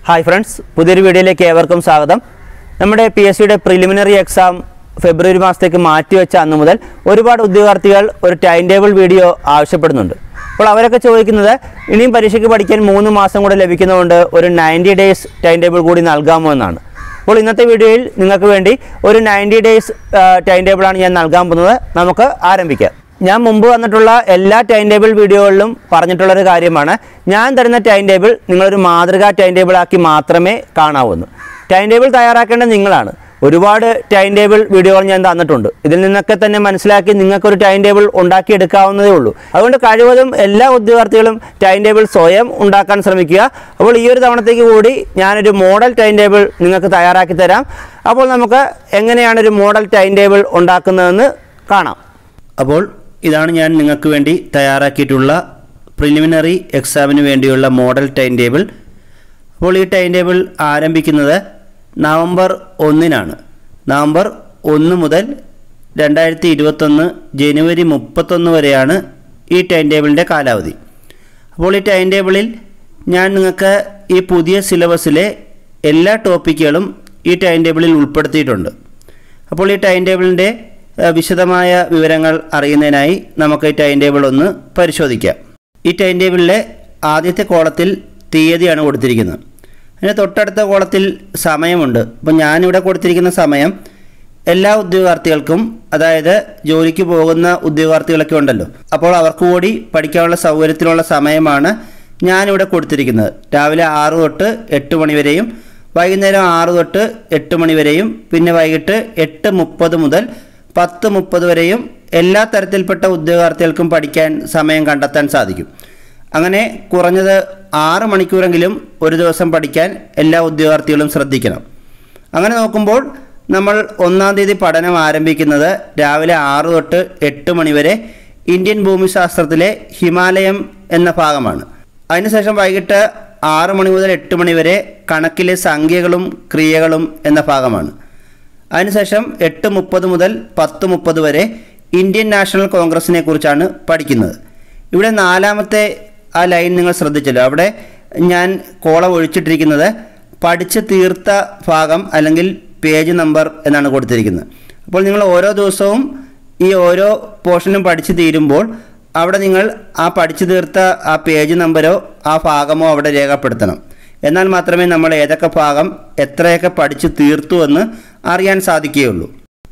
hi friends പുതിയൊരു വീഡിയോയിലേക്ക് ഏവർക്കും സ്വാഗതം നമ്മുടെ പി എസ് സിയുടെ പ്രിലിമിനറി എക്സാം ഫെബ്രുവരി മാസത്തേക്ക് മാറ്റിവെച്ച അന്ന് മുതൽ ഒരുപാട് ഉദ്യോഗാർത്ഥികൾ ഒരു ടൈം ടേബിൾ വീഡിയോ ആവശ്യപ്പെടുന്നുണ്ട് അപ്പോൾ അവരൊക്കെ ചോദിക്കുന്നത് ഇനിയും പരീക്ഷയ്ക്ക് പഠിക്കാൻ മൂന്ന് മാസം കൂടെ ലഭിക്കുന്നതുകൊണ്ട് ഒരു നയൻറ്റി ഡേയ്സ് ടൈം ടേബിൾ കൂടി നൽകാമോ എന്നാണ് അപ്പോൾ ഇന്നത്തെ വീഡിയോയിൽ നിങ്ങൾക്ക് വേണ്ടി ഒരു നയൻറ്റി ഡേയ്സ് ടൈം ടേബിളാണ് ഞാൻ നൽകാൻ പോകുന്നത് നമുക്ക് ആരംഭിക്കാം ഞാൻ മുമ്പ് വന്നിട്ടുള്ള എല്ലാ ടൈം ടേബിൾ വീഡിയോകളിലും പറഞ്ഞിട്ടുള്ളൊരു കാര്യമാണ് ഞാൻ തരുന്ന ടൈം ടേബിൾ നിങ്ങളൊരു മാതൃകാ ടൈം ടേബിൾ ആക്കി മാത്രമേ കാണാവൂന്ന് ടൈം ടേബിൾ തയ്യാറാക്കേണ്ടത് നിങ്ങളാണ് ഒരുപാട് ടൈം ടേബിൾ വീഡിയോകൾ ഞാൻ തന്നിട്ടുണ്ട് ഇതിൽ നിന്നൊക്കെ തന്നെ മനസ്സിലാക്കി നിങ്ങൾക്കൊരു ടൈം ടേബിൾ ഉണ്ടാക്കിയെടുക്കാവുന്നതേ ഉള്ളൂ അതുകൊണ്ട് കഴിവതും എല്ലാ ഉദ്യോഗാർത്ഥികളും ടൈം ടേബിൾ സ്വയം ഉണ്ടാക്കാൻ ശ്രമിക്കുക അപ്പോൾ ഈ ഒരു തവണത്തേക്ക് കൂടി ഞാനൊരു മോഡൽ ടൈം ടേബിൾ നിങ്ങൾക്ക് തയ്യാറാക്കി തരാം അപ്പോൾ നമുക്ക് എങ്ങനെയാണ് ഒരു മോഡൽ ടൈം ടേബിൾ ഉണ്ടാക്കുന്നതെന്ന് കാണാം അപ്പോൾ ഇതാണ് ഞാൻ നിങ്ങൾക്ക് വേണ്ടി തയ്യാറാക്കിയിട്ടുള്ള പ്രിലിമിനറി എക്സാമിന് വേണ്ടിയുള്ള മോഡൽ ടൈം ടേബിൾ അപ്പോൾ ഈ ടൈം ടേബിൾ ആരംഭിക്കുന്നത് നവംബർ ഒന്നിനാണ് നവംബർ ഒന്ന് മുതൽ രണ്ടായിരത്തി ഇരുപത്തൊന്ന് ജനുവരി മുപ്പത്തൊന്ന് വരെയാണ് ഈ ടൈം ടേബിളിൻ്റെ കാലാവധി അപ്പോൾ ഈ ടൈം ടേബിളിൽ ഞാൻ നിങ്ങൾക്ക് ഈ പുതിയ സിലബസിലെ എല്ലാ ടോപ്പിക്കുകളും ഈ ടൈം ടേബിളിൽ ഉൾപ്പെടുത്തിയിട്ടുണ്ട് അപ്പോൾ ഈ ടൈം ടേബിളിൻ്റെ ഏഹ്, വിശദമായ വിവരങ്ങൾ അറിയുന്നതിനായി നമുക്ക് ഈ ടൈം ടേബിൾ ഒന്ന് പരിശോധിക്കാം ഈ ടൈം ടേബിളിലെ ആദ്യത്തെ കോളത്തിൽ തീയതിയാണ് കൊടുത്തിരിക്കുന്നത് അതിന് തൊട്ടടുത്ത കോളത്തിൽ സമയമുണ്ട് അപ്പോൾ ഞാനിവിടെ കൊടുത്തിരിക്കുന്ന സമയം എല്ലാ ഉദ്യോഗാർത്ഥികൾക്കും അതായത് ജോലിക്ക് പോകുന്ന ഉദ്യോഗാർത്ഥികളൊക്കെ ഉണ്ടല്ലോ അപ്പോൾ അവർക്ക് കൂടി പഠിക്കാനുള്ള സൗകര്യത്തിനുള്ള സമയമാണ് ഞാനിവിടെ കൊടുത്തിരിക്കുന്നത് രാവിലെ ആറ് തൊട്ട് എട്ട് മണി വരെയും വൈകുന്നേരം ആറ് തൊട്ട് എട്ട് മണി വരെയും പിന്നെ വൈകിട്ട് എട്ട് മുപ്പത് മുതൽ പത്ത് മുപ്പത് വരെയും എല്ലാ തരത്തിൽപ്പെട്ട ഉദ്യോഗാർത്ഥികൾക്കും പഠിക്കാൻ സമയം കണ്ടെത്താൻ സാധിക്കും അങ്ങനെ കുറഞ്ഞത് ആറ് മണിക്കൂറെങ്കിലും ഒരു ദിവസം പഠിക്കാൻ എല്ലാ ഉദ്യോഗാർത്ഥികളും ശ്രദ്ധിക്കണം അങ്ങനെ നോക്കുമ്പോൾ നമ്മൾ ഒന്നാം തീയതി പഠനം ആരംഭിക്കുന്നത് രാവിലെ ആറ് തൊട്ട് എട്ട് മണി വരെ ഇന്ത്യൻ ഭൂമിശാസ്ത്രത്തിലെ ഹിമാലയം എന്ന ഭാഗമാണ് അതിനുശേഷം വൈകിട്ട് ആറ് മണി മുതൽ എട്ട് മണി വരെ കണക്കിലെ സംഖ്യകളും ക്രിയകളും എന്ന ഭാഗമാണ് അതിനുശേഷം എട്ട് മുപ്പത് മുതൽ പത്ത് മുപ്പത് വരെ ഇന്ത്യൻ നാഷണൽ കോൺഗ്രസിനെ കുറിച്ചാണ് പഠിക്കുന്നത് ഇവിടെ നാലാമത്തെ ആ ലൈൻ നിങ്ങൾ ശ്രദ്ധിച്ചല്ലോ അവിടെ ഞാൻ കോളം ഒഴിച്ചിട്ടിരിക്കുന്നത് പഠിച്ച് തീർത്ത ഭാഗം അല്ലെങ്കിൽ പേജ് നമ്പർ എന്നാണ് കൊടുത്തിരിക്കുന്നത് അപ്പോൾ നിങ്ങൾ ഓരോ ദിവസവും ഈ ഓരോ പോർഷനും പഠിച്ച് തീരുമ്പോൾ അവിടെ നിങ്ങൾ ആ പഠിച്ചു തീർത്ത ആ പേജ് നമ്പരോ ആ ഭാഗമോ അവിടെ രേഖപ്പെടുത്തണം എന്നാൽ മാത്രമേ നമ്മൾ ഏതൊക്കെ ഭാഗം എത്രയൊക്കെ പഠിച്ചു തീർത്തു എന്ന് അറിയാൻ സാധിക്കുകയുള്ളൂ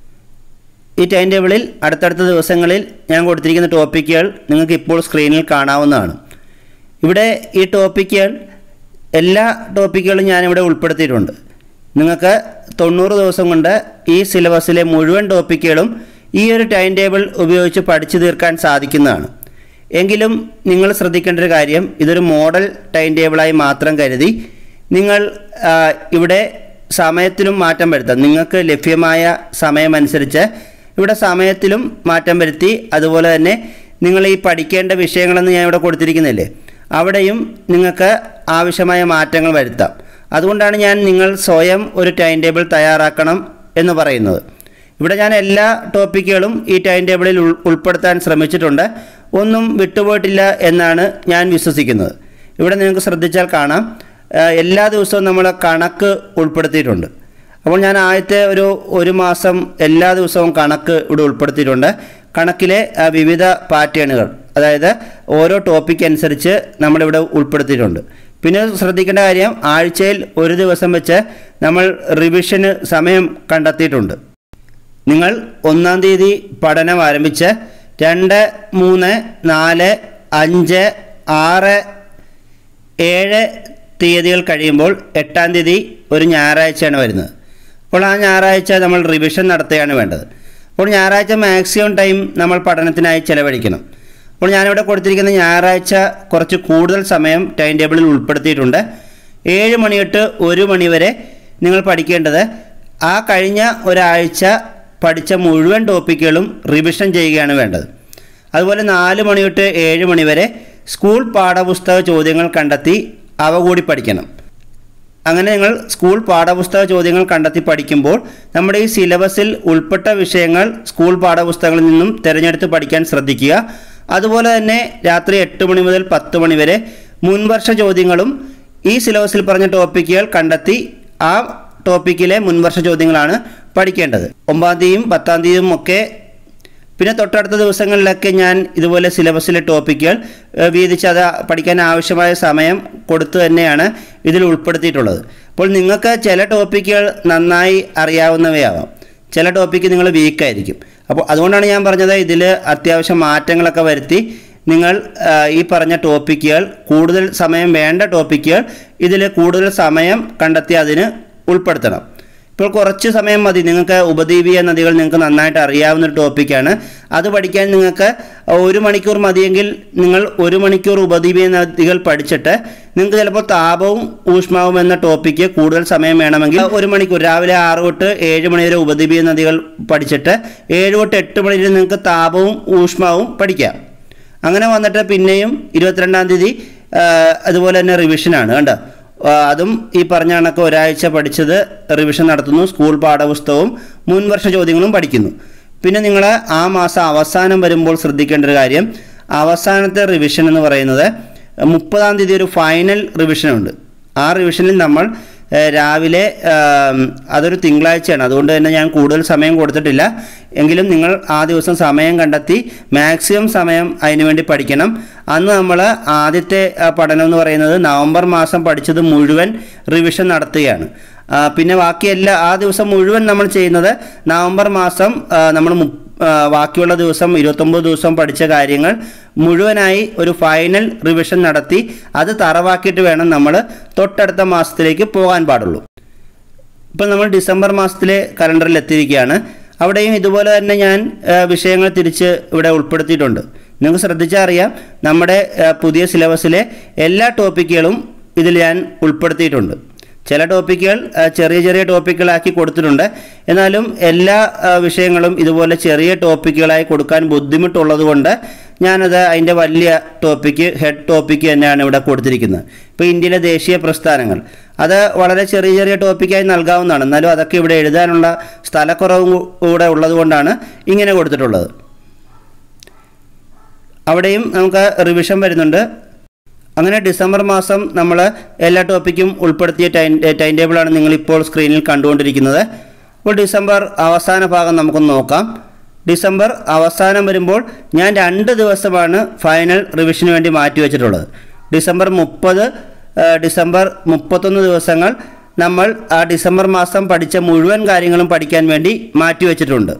ഈ ടൈം ടേബിളിൽ അടുത്തടുത്ത ദിവസങ്ങളിൽ ഞാൻ കൊടുത്തിരിക്കുന്ന ടോപ്പിക്കുകൾ നിങ്ങൾക്ക് ഇപ്പോൾ സ്ക്രീനിൽ കാണാവുന്നതാണ് ഇവിടെ ഈ ടോപ്പിക്കുകൾ എല്ലാ ടോപ്പിക്കുകളും ഞാനിവിടെ ഉൾപ്പെടുത്തിയിട്ടുണ്ട് നിങ്ങൾക്ക് തൊണ്ണൂറ് ദിവസം കൊണ്ട് ഈ സിലബസിലെ മുഴുവൻ ടോപ്പിക്കുകളും ഈ ഒരു ടൈം ടേബിൾ ഉപയോഗിച്ച് പഠിച്ചു തീർക്കാൻ സാധിക്കുന്നതാണ് എങ്കിലും നിങ്ങൾ ശ്രദ്ധിക്കേണ്ട ഒരു കാര്യം ഇതൊരു മോഡൽ ടൈം ടേബിളായി മാത്രം കരുതി നിങ്ങൾ ആ, ഇവിടെ സമയത്തിലും മാറ്റം വരുത്താം നിങ്ങൾക്ക് ലഭ്യമായ സമയമനുസരിച്ച് ഇവിടെ സമയത്തിലും മാറ്റം വരുത്തി അതുപോലെ തന്നെ നിങ്ങൾ ഈ പഠിക്കേണ്ട വിഷയങ്ങളെന്ന് ഞാൻ ഇവിടെ കൊടുത്തിരിക്കുന്നില്ലേ അവിടെയും നിങ്ങൾക്ക് ആവശ്യമായ മാറ്റങ്ങൾ വരുത്താം അതുകൊണ്ടാണ് ഞാൻ നിങ്ങൾ സ്വയം ഒരു ടൈം ടേബിൾ തയ്യാറാക്കണം എന്ന് പറയുന്നത് ഇവിടെ ഞാൻ എല്ലാ ടോപ്പിക്കുകളും ഈ ടൈം ടേബിളിൽ ഉൾ- ഉൾപ്പെടുത്താൻ ശ്രമിച്ചിട്ടുണ്ട് ഒന്നും വിട്ടുപോയിട്ടില്ല എന്നാണ് ഞാൻ വിശ്വസിക്കുന്നത് ഇവിടെ നിങ്ങൾക്ക് ശ്രദ്ധിച്ചാൽ കാണാം ആ, എല്ലാ ദിവസവും നമ്മൾ കണക്ക് ഉൾപ്പെടുത്തിയിട്ടുണ്ട് അപ്പോൾ ഞാൻ ആദ്യത്തെ ഒരു ഒരു മാസം എല്ലാ ദിവസവും കണക്ക് ഇവിടെ ഉൾപ്പെടുത്തിയിട്ടുണ്ട് കണക്കിലെ ആ, വിവിധ പാറ്റേണുകൾ അതായത് ഓരോ ടോപ്പിക് അനുസരിച്ച് നമ്മളിവിടെ ഉൾപ്പെടുത്തിയിട്ടുണ്ട് പിന്നെ ശ്രദ്ധിക്കേണ്ട കാര്യം ആഴ്ചയിൽ ഒരു ദിവസം വെച്ച് നമ്മൾ റിവിഷന് സമയം കണ്ടെത്തിയിട്ടുണ്ട് നിങ്ങൾ ഒന്നാം തീയതി പഠനം ആരംഭിച്ച് രണ്ട് മൂന്ന് നാല് അഞ്ച് ആറ് ഏഴ് തീയതികൾ കഴിയുമ്പോൾ എട്ടാം തീയതി ഒരു ഞായറാഴ്ചയാണ് വരുന്നത് അപ്പോൾ ആ ഞായറാഴ്ച നമ്മൾ റിവിഷൻ നടത്തുകയാണ് വേണ്ടത് അപ്പോൾ ഞായറാഴ്ച മാക്സിമം ടൈം നമ്മൾ പഠനത്തിനായി ചെലവഴിക്കണം അപ്പോൾ ഞാനിവിടെ കൊടുത്തിരിക്കുന്ന ഞായറാഴ്ച കുറച്ച് കൂടുതൽ സമയം ടൈം ടേബിളിൽ ഉൾപ്പെടുത്തിയിട്ടുണ്ട് ഏഴ് മണി തൊട്ട് ഒരു മണി വരെ നിങ്ങൾ പഠിക്കേണ്ടത് ആ കഴിഞ്ഞ ഒരാഴ്ച പഠിച്ച മുഴുവൻ ടോപ്പിക്കുകളും റിവിഷൻ ചെയ്യുകയാണ് വേണ്ടത് അതുപോലെ നാല് മണി തൊട്ട് ഏഴ് മണി വരെ സ്കൂൾ പാഠപുസ്തക ചോദ്യങ്ങൾ കണ്ടെത്തി അവ കൂടി പഠിക്കണം അങ്ങനെ നിങ്ങൾ സ്കൂൾ പാഠപുസ്തക ചോദ്യങ്ങൾ കണ്ടെത്തി പഠിക്കുമ്പോൾ നമ്മുടെ ഈ സിലബസിൽ ഉൾപ്പെട്ട വിഷയങ്ങൾ സ്കൂൾ പാഠപുസ്തകങ്ങളിൽ നിന്നും തിരഞ്ഞെടുത്ത് പഠിക്കാൻ ശ്രദ്ധിക്കുക അതുപോലെ തന്നെ രാത്രി എട്ട് മണി മുതൽ പത്ത് മണി വരെ മുൻവർഷ ചോദ്യങ്ങളും ഈ സിലബസിൽ പറഞ്ഞ ടോപ്പിക്കുകൾ കണ്ടെത്തി ആ ടോപ്പിക്കിലെ മുൻവർഷ ചോദ്യങ്ങളാണ് പഠിക്കേണ്ടത് ഒമ്പതാം തീയതിയും പത്താം തീയതിയും ഒക്കെ പിന്നെ തൊട്ടടുത്ത ദിവസങ്ങളിലൊക്കെ ഞാൻ ഇതുപോലെ സിലബസിലെ ടോപ്പിക്കുകൾ ഏഹ്, വീതിച്ച് അത് പഠിക്കാൻ ആവശ്യമായ സമയം കൊടുത്തു തന്നെയാണ് ഇതിൽ ഉൾപ്പെടുത്തിയിട്ടുള്ളത് അപ്പോൾ നിങ്ങൾക്ക് ചില ടോപ്പിക്കുകൾ നന്നായി അറിയാവുന്നവയാവാം ചില ടോപ്പിക്ക് നിങ്ങൾ വീക്കായിരിക്കും അപ്പോൾ അതുകൊണ്ടാണ് ഞാൻ പറഞ്ഞത് ഇതിൽ അത്യാവശ്യം മാറ്റങ്ങളൊക്കെ വരുത്തി നിങ്ങൾ ആ, ഈ പറഞ്ഞ ടോപ്പിക്കുകൾ കൂടുതൽ സമയം വേണ്ട ടോപ്പിക്കുകൾ ഇതിൽ കൂടുതൽ സമയം കണ്ടെത്തി അതിന് ഉൾപ്പെടുത്തണം ഇപ്പോൾ കുറച്ച് സമയം മതി നിങ്ങൾക്ക് ഉപദ്വീപീയ നദികൾ നിങ്ങൾക്ക് നന്നായിട്ട് അറിയാവുന്ന ഒരു ടോപ്പിക്കാണ് അത് പഠിക്കാൻ നിങ്ങൾക്ക് ഒരു മണിക്കൂർ മതിയെങ്കിൽ നിങ്ങൾ ഒരു മണിക്കൂർ ഉപദ്വീപീയ നദികൾ പഠിച്ചിട്ട് നിങ്ങൾക്ക് ചിലപ്പോൾ താപവും ഊഷ്മാവും എന്ന ടോപ്പിക്ക് കൂടുതൽ സമയം വേണമെങ്കിൽ ഒരു മണിക്കൂർ രാവിലെ ആറ് തൊട്ട് ഏഴ് മണി വരെ ഉപദ്വീപീയ നദികൾ പഠിച്ചിട്ട് ഏഴ് തൊട്ട് എട്ട് മണി വരെ നിങ്ങൾക്ക് താപവും ഊഷ്മാവും പഠിക്കാം അങ്ങനെ വന്നിട്ട് പിന്നെയും ഇരുപത്തിരണ്ടാം തീയതി ആ, അതുപോലെ തന്നെ റിവിഷനാണ് കണ്ടോ ആ, അതും ഈ പറഞ്ഞ കണക്ക് ഒരാഴ്ച പഠിച്ചത് റിവിഷൻ നടത്തുന്നു സ്കൂൾ പാഠപുസ്തകവും മുൻവർഷ ചോദ്യങ്ങളും പഠിക്കുന്നു പിന്നെ നിങ്ങൾ ആ മാസം അവസാനം വരുമ്പോൾ ശ്രദ്ധിക്കേണ്ട ഒരു കാര്യം അവസാനത്തെ റിവിഷൻ എന്ന് പറയുന്നത് മുപ്പതാം തീയതി ഒരു ഫൈനൽ റിവിഷനുണ്ട് ആ റിവിഷനിൽ നമ്മൾ ഏഹ്, രാവിലെ ആം, അതൊരു തിങ്കളാഴ്ചയാണ് അതുകൊണ്ട് തന്നെ ഞാൻ കൂടുതൽ സമയം കൊടുത്തിട്ടില്ല എങ്കിലും നിങ്ങൾ ആ ദിവസം സമയം കണ്ടെത്തി മാക്സിമം സമയം അതിനുവേണ്ടി പഠിക്കണം അന്ന് നമ്മൾ ആദ്യത്തെ ആ, പഠനം എന്ന് പറയുന്നത് നവംബർ മാസം പഠിച്ചത് മുഴുവൻ റിവിഷൻ നടത്തുകയാണ് ആ, പിന്നെ ബാക്കി എല്ലാ ആ ദിവസം മുഴുവൻ നമ്മൾ ചെയ്യുന്നത് നവംബർ മാസം ആ, നമ്മൾ മു- ആ, ബാക്കിയുള്ള ദിവസം ഇരുപത്തൊമ്പത് ദിവസം പഠിച്ച കാര്യങ്ങൾ മുഴുവനായി ഒരു ഫൈനൽ റിവിഷൻ നടത്തി അത് തറവാക്കിയിട്ട് വേണം നമ്മൾ തൊട്ടടുത്ത മാസത്തിലേക്ക് പോകാൻ പാടുള്ളൂ ഇപ്പം നമ്മൾ ഡിസംബർ മാസത്തിലെ കലണ്ടറിൽ എത്തിയിരിക്കുകയാണ് അവിടെയും ഇതുപോലെ തന്നെ ഞാൻ ആ, വിഷയങ്ങൾ തിരിച്ച് ഇവിടെ ഉൾപ്പെടുത്തിയിട്ടുണ്ട് നിങ്ങൾക്ക് ശ്രദ്ധിച്ചാൽ അറിയാം നമ്മുടെ ആ, പുതിയ സിലബസിലെ എല്ലാ ടോപ്പിക്കുകളും ഇതിൽ ഞാൻ ഉൾപ്പെടുത്തിയിട്ടുണ്ട് ചില ടോപ്പിക്കുകൾ ആ, ചെറിയ ചെറിയ ടോപ്പിക്കുകളാക്കി കൊടുത്തിട്ടുണ്ട് എന്നാലും എല്ലാ ആ, വിഷയങ്ങളും ഇതുപോലെ ചെറിയ ടോപ്പിക്കുകളായി കൊടുക്കാൻ ബുദ്ധിമുട്ടുള്ളത് കൊണ്ട് ഞാനത് അതിൻ്റെ വലിയ ടോപ്പിക്ക് ഹെഡ് ടോപ്പിക്ക് തന്നെയാണ് ഇവിടെ കൊടുത്തിരിക്കുന്നത് ഇപ്പോൾ ഇന്ത്യയിലെ ദേശീയ പ്രസ്ഥാനങ്ങൾ അത് വളരെ ചെറിയ ചെറിയ ടോപ്പിക്കായി നൽകാവുന്നതാണ് എന്നാലും അതൊക്കെ ഇവിടെ എഴുതാനുള്ള സ്ഥലക്കുറവും കൂടെ ഉള്ളത് കൊണ്ടാണ് ഇങ്ങനെ കൊടുത്തിട്ടുള്ളത് അവിടെയും നമുക്ക് റിവിഷൻ വരുന്നുണ്ട് അങ്ങനെ ഡിസംബർ മാസം നമ്മൾ എല്ലാ ടോപ്പിക്കും ഉൾപ്പെടുത്തിയ ടൈം ടൈം ടേബിളാണ് നിങ്ങളിപ്പോൾ സ്ക്രീനിൽ കണ്ടുകൊണ്ടിരിക്കുന്നത് അപ്പോൾ ഡിസംബർ അവസാന ഭാഗം നമുക്കൊന്ന് നോക്കാം ഡിസംബർ അവസാനം വരുമ്പോൾ ഞാൻ രണ്ട് ദിവസമാണ് ഫൈനൽ റിവിഷന് വേണ്ടി മാറ്റിവെച്ചിട്ടുള്ളത് ഡിസംബർ മുപ്പത് ഡിസംബർ മുപ്പത്തൊന്ന് ദിവസങ്ങൾ നമ്മൾ ആ ഡിസംബർ മാസം പഠിച്ച മുഴുവൻ കാര്യങ്ങളും പഠിക്കാൻ വേണ്ടി മാറ്റിവെച്ചിട്ടുണ്ട്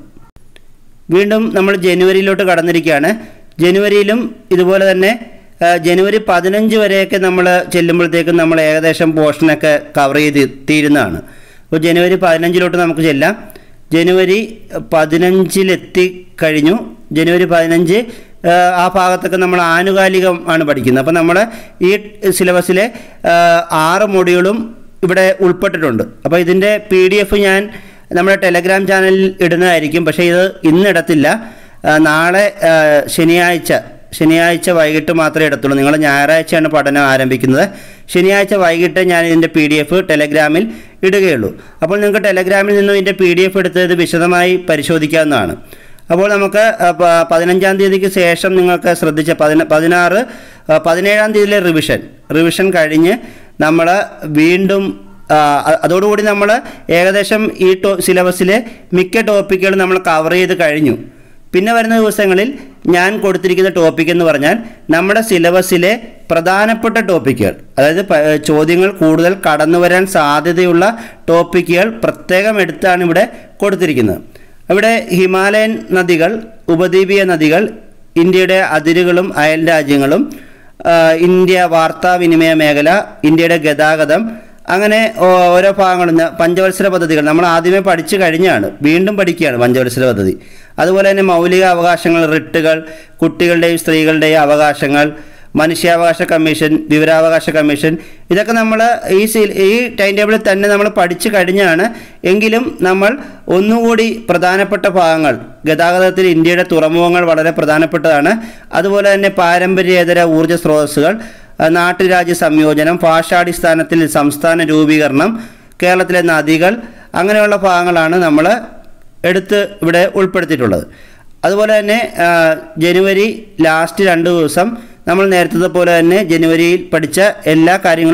വീണ്ടും നമ്മൾ ജനുവരിയിലോട്ട് കടന്നിരിക്കുകയാണ് ജനുവരിയിലും ഇതുപോലെ തന്നെ ആ, ജനുവരി പതിനഞ്ച് വരെയൊക്കെ നമ്മൾ ചെല്ലുമ്പോഴത്തേക്കും നമ്മൾ ഏകദേശം പോർഷനൊക്കെ കവർ ചെയ്ത് തീരുന്നതാണ് അപ്പോൾ ജനുവരി പതിനഞ്ചിലോട്ട് നമുക്ക് ചെല്ലാം ജനുവരി പതിനഞ്ചിലെത്തി കഴിഞ്ഞു ജനുവരി പതിനഞ്ച് ആ, ആ ഭാഗത്തൊക്കെ നമ്മൾ ആനുകാലികം ആണ് പഠിക്കുന്നത് അപ്പോൾ നമ്മൾ ഈ സിലബസിലെ ആ, ആറ് മൊഡ്യൂളും ഇവിടെ ഉൾപ്പെട്ടിട്ടുണ്ട് അപ്പോൾ ഇതിൻ്റെ പി ഡി എഫ് ഞാൻ നമ്മുടെ ടെലഗ്രാം ചാനലിൽ ഇടുന്നതായിരിക്കും പക്ഷേ ഇത് ഇന്ന് ഇടത്തില്ല ആ, നാളെ ആ, ശനിയാഴ്ച ശനിയാഴ്ച വൈകിട്ട് മാത്രമേ ഇടത്തുള്ളൂ നിങ്ങൾ ഞായറാഴ്ചയാണ് പഠനം ആരംഭിക്കുന്നത് ശനിയാഴ്ച വൈകിട്ട് ഞാൻ ഇതിൻ്റെ പി ഡി എഫ് ടെലഗ്രാമിൽ ഇടുകയുള്ളൂ അപ്പോൾ നിങ്ങൾക്ക് ടെലഗ്രാമിൽ നിന്നും ഇതിൻ്റെ പി ഡി എഫ് എടുത്ത് ഇത് വിശദമായി പരിശോധിക്കാവുന്നതാണ് അപ്പോൾ നമുക്ക് ആ, പ- പതിനഞ്ചാം തീയതിക്ക് ശേഷം നിങ്ങൾക്ക് ശ്രദ്ധിച്ച പതിന പതിനാറ് ആ, പതിനേഴാം തീയതിയിലെ റിവിഷൻ റിവിഷൻ കഴിഞ്ഞ് നമ്മൾ വീണ്ടും ആ, അ- അതോടുകൂടി നമ്മൾ ഏകദേശം ഈ ടോ സിലബസിലെ മിക്ക ടോപ്പിക്കുകളും നമ്മൾ കവർ ചെയ്ത് കഴിഞ്ഞു പിന്നെ വരുന്ന ദിവസങ്ങളിൽ ഞാൻ കൊടുത്തിരിക്കുന്ന ടോപ്പിക് എന്ന് പറഞ്ഞാൽ നമ്മുടെ സിലബസിലെ പ്രധാനപ്പെട്ട ടോപ്പിക്കുകൾ അതായത് പ- ചോദ്യങ്ങൾ കൂടുതൽ കടന്നു വരാൻ സാധ്യതയുള്ള ടോപ്പിക്കുകൾ പ്രത്യേകം എടുത്താണ് ഇവിടെ കൊടുത്തിരിക്കുന്നത് ഇവിടെ ഹിമാലയൻ നദികൾ ഉപദ്വീപീയ നദികൾ ഇന്ത്യയുടെ അതിരുകളും അയൽ രാജ്യങ്ങളും ആ, ഇന്ത്യ വാർത്താവിനിമയ മേഖല ഇന്ത്യയുടെ ഗതാഗതം അങ്ങനെ ഓ- ഓരോ ഭാഗങ്ങളും ഞ- പഞ്ചവത്സര പദ്ധതികൾ നമ്മൾ ആദ്യമേ പഠിച്ചു കഴിഞ്ഞാണ് വീണ്ടും പഠിക്കുകയാണ് പഞ്ചവത്സര പദ്ധതി അതുപോലെ തന്നെ മൗലിക അവകാശങ്ങൾ റിട്ടുകൾ കുട്ടികളുടെയും സ്ത്രീകളുടെയും അവകാശങ്ങൾ മനുഷ്യാവകാശ കമ്മീഷൻ വിവരാവകാശ കമ്മീഷൻ ഇതൊക്കെ നമ്മൾ ഈ സി- ഈ ടൈം ടേബിളിൽ തന്നെ നമ്മൾ പഠിച്ചു കഴിഞ്ഞാണ് എങ്കിലും നമ്മൾ ഒന്നുകൂടി പ്രധാനപ്പെട്ട ഭാഗങ്ങൾ ഗതാഗതത്തിൽ ഇന്ത്യയുടെ തുറമുഖങ്ങൾ വളരെ പ്രധാനപ്പെട്ടതാണ് അതുപോലെ തന്നെ പാരമ്പര്യേതര ഊർജ്ജ സ്രോതസ്സുകൾ ആ, നാട്ടുരാജ്യ സംയോജനം ഭാഷാടിസ്ഥാനത്തിൽ സംസ്ഥാന രൂപീകരണം കേരളത്തിലെ നദികൾ അങ്ങനെയുള്ള ഭാഗങ്ങളാണ് നമ്മൾ എടുത്ത് ഇവിടെ ഉൾപ്പെടുത്തിയിട്ടുള്ളത് അതുപോലെ തന്നെ ആ, ജനുവരി ലാസ്റ്റ് രണ്ട് ദിവസം നമ്മൾ നേരത്തെ പോലെ തന്നെ ജനുവരിയിൽ പഠിച്ച എല്ലാ കാര്യങ്ങളും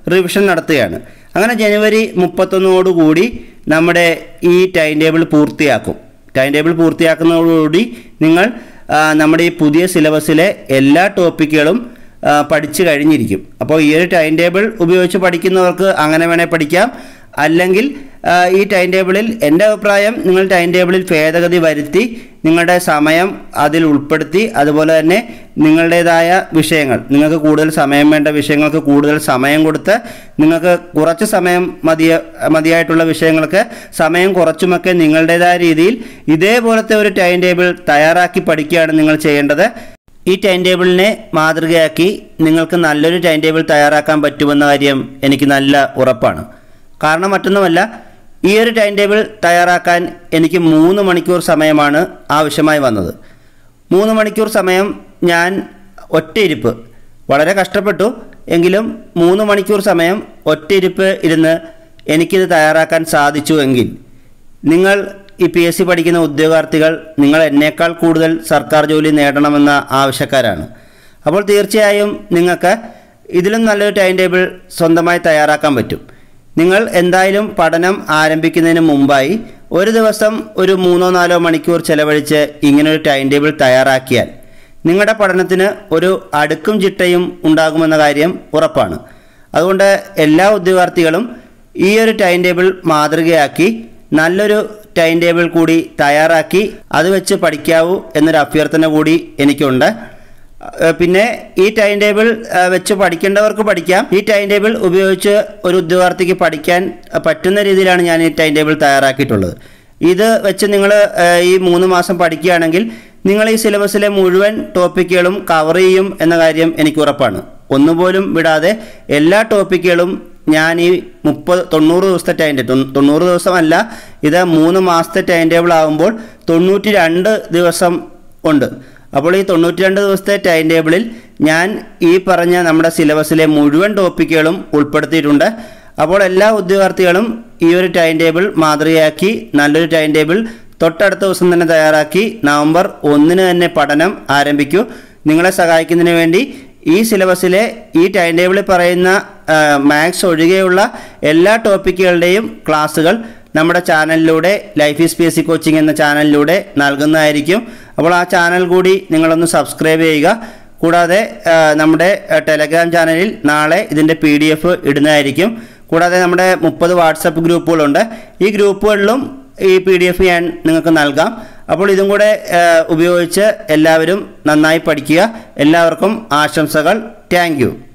റിവിഷൻ നടത്തുകയാണ് അങ്ങനെ ജനുവരി മുപ്പത്തൊന്നോടുകൂടി നമ്മുടെ ഈ ടൈം ടേബിൾ പൂർത്തിയാക്കും ടൈം ടേബിൾ പൂർത്തിയാക്കുന്നതോടുകൂടി നിങ്ങൾ ആ, നമ്മുടെ ഈ പുതിയ സിലബസിലെ എല്ലാ ടോപ്പിക്കുകളും ആ, പഠിച്ചു കഴിഞ്ഞിരിക്കും അപ്പോൾ ഈ ഒരു ടൈം ടേബിൾ ഉപയോഗിച്ച് പഠിക്കുന്നവർക്ക് അങ്ങനെ വേണേൽ പഠിക്കാം അല്ലെങ്കിൽ ആ, ഈ ടൈം ടേബിളിൽ എൻ്റെ അഭിപ്രായം നിങ്ങൾ ടൈം ടേബിളിൽ ഭേദഗതി വരുത്തി നിങ്ങളുടെ സമയം അതിൽ ഉൾപ്പെടുത്തി അതുപോലെ തന്നെ നിങ്ങളുടേതായ വിഷയങ്ങൾ നിങ്ങൾക്ക് കൂടുതൽ സമയം വേണ്ട വിഷയങ്ങൾക്ക് കൂടുതൽ സമയം കൊടുത്ത് നിങ്ങൾക്ക് കുറച്ച് സമയം മതിയ മതിയായിട്ടുള്ള വിഷയങ്ങൾക്ക് സമയം കുറച്ചുമൊക്കെ നിങ്ങളുടേതായ രീതിയിൽ ഇതേപോലത്തെ ഒരു ടൈം ടേബിൾ തയ്യാറാക്കി പഠിക്കുകയാണ് നിങ്ങൾ ചെയ്യേണ്ടത് ഈ ടൈം ടേബിളിനെ മാതൃകയാക്കി നിങ്ങൾക്ക് നല്ലൊരു ടൈം ടേബിൾ തയ്യാറാക്കാൻ പറ്റുമെന്ന കാര്യം എനിക്ക് നല്ല ഉറപ്പാണ് കാരണം മറ്റൊന്നുമല്ല ഈ ഒരു ടൈം ടേബിൾ തയ്യാറാക്കാൻ എനിക്ക് മൂന്ന് മണിക്കൂർ സമയമാണ് ആവശ്യമായി വന്നത് മൂന്ന് മണിക്കൂർ സമയം ഞാൻ ഒറ്റയിരിപ്പ് വളരെ കഷ്ടപ്പെട്ടു എങ്കിലും മൂന്ന് മണിക്കൂർ സമയം ഒറ്റയിരിപ്പ് ഇരുന്ന് എനിക്കിത് തയ്യാറാക്കാൻ സാധിച്ചു എങ്കിൽ നിങ്ങൾ ഈ പി എസ് സി പഠിക്കുന്ന ഉദ്യോഗാർത്ഥികൾ നിങ്ങൾ എന്നേക്കാൾ കൂടുതൽ സർക്കാർ ജോലി നേടണമെന്ന ആവശ്യക്കാരാണ് അപ്പോൾ തീർച്ചയായും നിങ്ങൾക്ക് ഇതിലും നല്ലൊരു ടൈം ടേബിൾ സ്വന്തമായി തയ്യാറാക്കാൻ പറ്റും നിങ്ങൾ എന്തായാലും പഠനം ആരംഭിക്കുന്നതിന് മുമ്പായി ഒരു ദിവസം ഒരു മൂന്നോ നാലോ മണിക്കൂർ ചെലവഴിച്ച് ഇങ്ങനൊരു ടൈം ടേബിൾ തയ്യാറാക്കിയാൽ നിങ്ങളുടെ പഠനത്തിന് ഒരു അടുക്കും ചിട്ടയും ഉണ്ടാകുമെന്ന കാര്യം ഉറപ്പാണ് അതുകൊണ്ട് എല്ലാ ഉദ്യോഗാർത്ഥികളും ഈ ഒരു ടൈം ടേബിൾ മാതൃകയാക്കി നല്ലൊരു ടൈം ടേബിൾ കൂടി തയ്യാറാക്കി അത് വെച്ച് പഠിക്കാവൂ എന്നൊരു അഭ്യർത്ഥന കൂടി എനിക്കുണ്ട് ഏഹ് പിന്നെ ഈ ടൈം ടേബിൾ ഏഹ് വെച്ച് പഠിക്കേണ്ടവർക്ക് പഠിക്കാം ഈ ടൈം ടേബിൾ ഉപയോഗിച്ച് ഒരു ഉദ്യോഗാർത്ഥിക്ക് പഠിക്കാൻ ഏഹ് പറ്റുന്ന രീതിയിലാണ് ഞാൻ ഈ ടൈം ടേബിൾ തയ്യാറാക്കിയിട്ടുള്ളത് ഇത് വെച്ച് നിങ്ങൾ ഈ മൂന്ന് മാസം പഠിക്കുകയാണെങ്കിൽ നിങ്ങൾ ഈ സിലബസിലെ മുഴുവൻ ടോപ്പിക്കുകളും കവർ ചെയ്യും എന്ന കാര്യം എനിക്ക് ഉറപ്പാണ് ഒന്നുപോലും വിടാതെ എല്ലാ ടോപ്പിക്കുകളും ഞാൻ ഈ മുപ്പത് തൊണ്ണൂറ് ദിവസത്തെ ടൈം ടേബിൾ തൊണ്ണൂറ് ദിവസമല്ല ഇത് മൂന്ന് മാസത്തെ ടൈം ടേബിൾ ആകുമ്പോൾ തൊണ്ണൂറ്റി രണ്ട് ദിവസം ഉണ്ട് അപ്പോൾ ഈ തൊണ്ണൂറ്റി രണ്ട് ദിവസത്തെ ടൈം ടേബിളിൽ ഞാൻ ഈ പറഞ്ഞ നമ്മുടെ സിലബസിലെ മുഴുവൻ ടോപ്പിക്കുകളും ഉൾപ്പെടുത്തിയിട്ടുണ്ട് അപ്പോൾ എല്ലാ ഉദ്യോഗാർത്ഥികളും ഈ ഒരു ടൈം ടേബിൾ മാതൃകയാക്കി നല്ലൊരു ടൈം ടേബിൾ തൊട്ടടുത്ത ദിവസം തന്നെ തയ്യാറാക്കി നവംബർ ഒന്നിന് തന്നെ പഠനം ആരംഭിക്കൂ നിങ്ങളെ സഹായിക്കുന്നതിന് വേണ്ടി ഈ സിലബസിലെ ഈ ടൈം ടേബിളിൽ പറയുന്ന മാത്സ് ഒഴികെയുള്ള എല്ലാ ടോപ്പിക്കുകളുടെയും ക്ലാസ്സുകൾ നമ്മുടെ ചാനലിലൂടെ life is P S C coaching എന്ന ചാനലിലൂടെ നൽകുന്നതായിരിക്കും അപ്പോൾ ആ ചാനൽ കൂടി നിങ്ങളൊന്ന് സബ്സ്ക്രൈബ് ചെയ്യുക കൂടാതെ ആ, നമ്മുടെ ആ, ടെലഗ്രാം ചാനലിൽ നാളെ ഇതിൻ്റെ പി ഡി എഫ് ഇടുന്നതായിരിക്കും കൂടാതെ നമ്മുടെ മുപ്പത് വാട്സപ്പ് ഗ്രൂപ്പുകളുണ്ട് ഈ ഗ്രൂപ്പുകളിലും ഈ പി ഡി എഫ് ഞാൻ നിങ്ങൾക്ക് നൽകാം അപ്പോൾ ഇതും കൂടെ ആ, ഉപയോഗിച്ച് എല്ലാവരും നന്നായി പഠിക്കുക എല്ലാവർക്കും ആശംസകൾ താങ്ക്